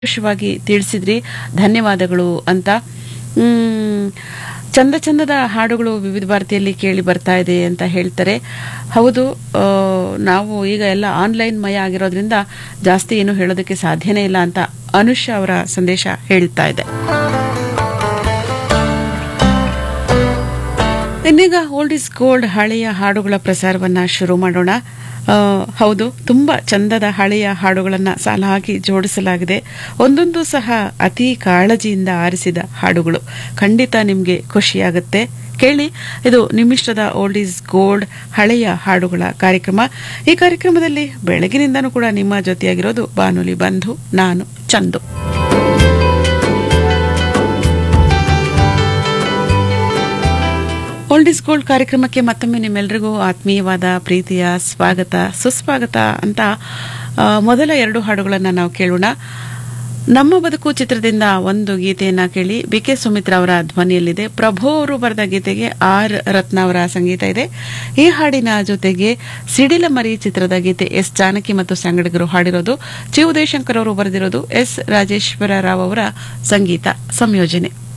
ಸಂತೋಷವಾಗಿ ತಿಳಿಸಿದ್ರಿ ಧನ್ಯವಾದಗಳು ಅಂತ ಮ್, ಚಂದ ಚಂದದ ಹಾಡುಗಳು ವಿವಿಧ ಭಾರತಿಯಲ್ಲಿ ಕೇಳಿ ಬರ್ತಾ ಇದೆ ಅಂತ ಹೇಳ್ತಾರೆ ಹೌದು ಆ, ನಾವು ಈಗ ಎಲ್ಲ ಆನ್ಲೈನ್ ಮಯ ಆಗಿರೋದ್ರಿಂದ ಜಾಸ್ತಿ ಏನು ಹೇಳೋದಕ್ಕೆ ಸಾಧ್ಯನೇ ಇಲ್ಲ ಅಂತ ಅನುಷ್ ಅವರ ಸಂದೇಶ ಹೇಳ್ತಾ ಇದೆ ಇನ್ನೀಗ ಓಲ್ಡ್ ಇಸ್ ಗೋಲ್ಡ್ ಹಳೆಯ ಹಾಡುಗಳ ಪ್ರಸಾರವನ್ನ ಶುರು ಮಾಡೋಣ ಆ, ಹೌದು ತುಂಬಾ ಚಂದದ ಹಳೆಯ ಹಾಡುಗಳನ್ನ ಸಾಲಾಗಿ ಜೋಡಿಸಲಾಗಿದೆ ಒಂದೊಂದು ಸಹ ಅತಿ ಕಾಳಜಿಯಿಂದ ಆರಿಸಿದ ಹಾಡುಗಳು ಖಂಡಿತ ನಿಮ್ಗೆ ಖುಷಿಯಾಗುತ್ತೆ ಕೇಳಿ ಇದು ನಿಮ್ಮಿಷ್ಟದ ಓಲ್ಡ್ ಈಸ್ ಗೋಲ್ಡ್ ಹಳೆಯ ಹಾಡುಗಳ ಕಾರ್ಯಕ್ರಮ ಈ ಕಾರ್ಯಕ್ರಮದಲ್ಲಿ ಬೆಳಗಿನಿಂದನೂ ಕೂಡ ನಿಮ್ಮ ಜೊತೆಯಾಗಿರೋದು ಬಾನುಲಿ ಬಂಧು ನಾನು ಚಂದು ಓಲ್ಡ್ ಇಸ್ ಗೋಲ್ಡ್ ಕಾರ್ಯಕ್ರಮಕ್ಕೆ ಮತ್ತೊಮ್ಮೆ ನಿಮ್ಮೆಲ್ಲರಿಗೂ ಆತ್ಮೀಯವಾದ ಪ್ರೀತಿಯ ಸ್ವಾಗತ ಸುಸ್ವಾಗತ ಅಂತ ಆ, ಮೊದಲ ಎರಡು ಹಾಡುಗಳನ್ನು ನಾವು ಕೇಳೋಣ ನಮ್ಮ ಬದುಕು ಚಿತ್ರದಿಂದ ಒಂದು ಗೀತೆಯನ್ನ ಕೇಳಿ ಬಿ ಕೆ ಸುಮಿತ್ರಾ ಅವರ ಧ್ವನಿಯಲ್ಲಿದೆ ಪ್ರಭು ಅವರು ಬರೆದ ಗೀತೆಗೆ ಆರ್ ರತ್ನ ಅವರ ಸಂಗೀತ ಇದೆ ಈ ಹಾಡಿನ ಜೊತೆಗೆ ಸಿಡಿಲ ಮರಿ ಚಿತ್ರದ ಗೀತೆ ಎಸ್ ಜಾನಕಿ ಮತ್ತು ಸಂಗಡಿಗರು ಹಾಡಿರೋದು ಚಿ ಉದಯಶಂಕರ್ ಅವರು ಬರೆದಿರೋದು ಎಸ್ ರಾಜೇಶ್ವರ ರಾವ್ ಅವರ ಸಂಗೀತ ಸಂಯೋಜನೆ